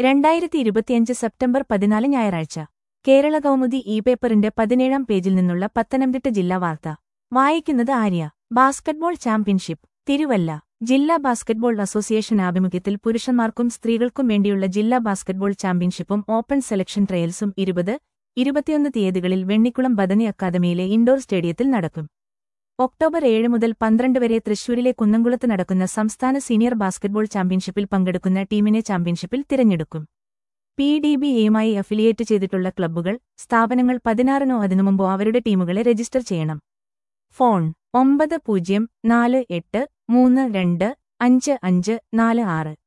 രണ്ടായിരത്തി ഇരുപത്തിയഞ്ച് സെപ്റ്റംബർ പതിനാല് ഞായറാഴ്ച കേരള കൗമുദി ഇ പേപ്പറിന്റെ പതിനേഴാം പേജിൽ നിന്നുള്ള പത്തനംതിട്ട ജില്ലാ വാർത്ത വായിക്കുന്നത് ആര്യ ബാസ്കറ്റ്ബോൾ ചാമ്പ്യൻഷിപ്പ് തിരുവല്ല ജില്ലാ ബാസ്കറ്റ്ബോൾ അസോസിയേഷൻ ആഭിമുഖ്യത്തിൽ പുരുഷന്മാർക്കും സ്ത്രീകൾക്കും വേണ്ടിയുള്ള ജില്ലാ ബാസ്കറ്റ്ബോൾ ചാമ്പ്യൻഷിപ്പും ഓപ്പൺ സെലക്ഷൻ ട്രയൽസും ഇരുപത് ഇരുപത്തിയൊന്ന് തീയതികളിൽ വെണ്ണിക്കുളം ബദനി അക്കാദമിയിലെ ഇൻഡോർ സ്റ്റേഡിയത്തിൽ നടക്കും ഒക്ടോബർ ഏഴ് മുതൽ പന്ത്രണ്ട് വരെ തൃശൂരിലെ കുന്നംകുളത്ത് നടക്കുന്ന സംസ്ഥാന സീനിയർ ബാസ്കറ്റ്ബോൾ ചാമ്പ്യൻഷിപ്പിൽ പങ്കെടുക്കുന്ന ടീമിനെ ചാമ്പ്യൻഷിപ്പിൽ തിരഞ്ഞെടുക്കും പി ഡി ബി എയുമായി അഫിലിയേറ്റ് ചെയ്തിട്ടുള്ള ക്ലബ്ബുകൾ സ്ഥാപനങ്ങൾ പതിനാറിനോ അതിനു മുമ്പോ അവരുടെ ടീമുകളെ രജിസ്റ്റർ ചെയ്യണം ഫോൺ ഒമ്പത് പൂജ്യം നാല് എട്ട് മൂന്ന് രണ്ട് അഞ്ച് അഞ്ച് നാല് ആറ്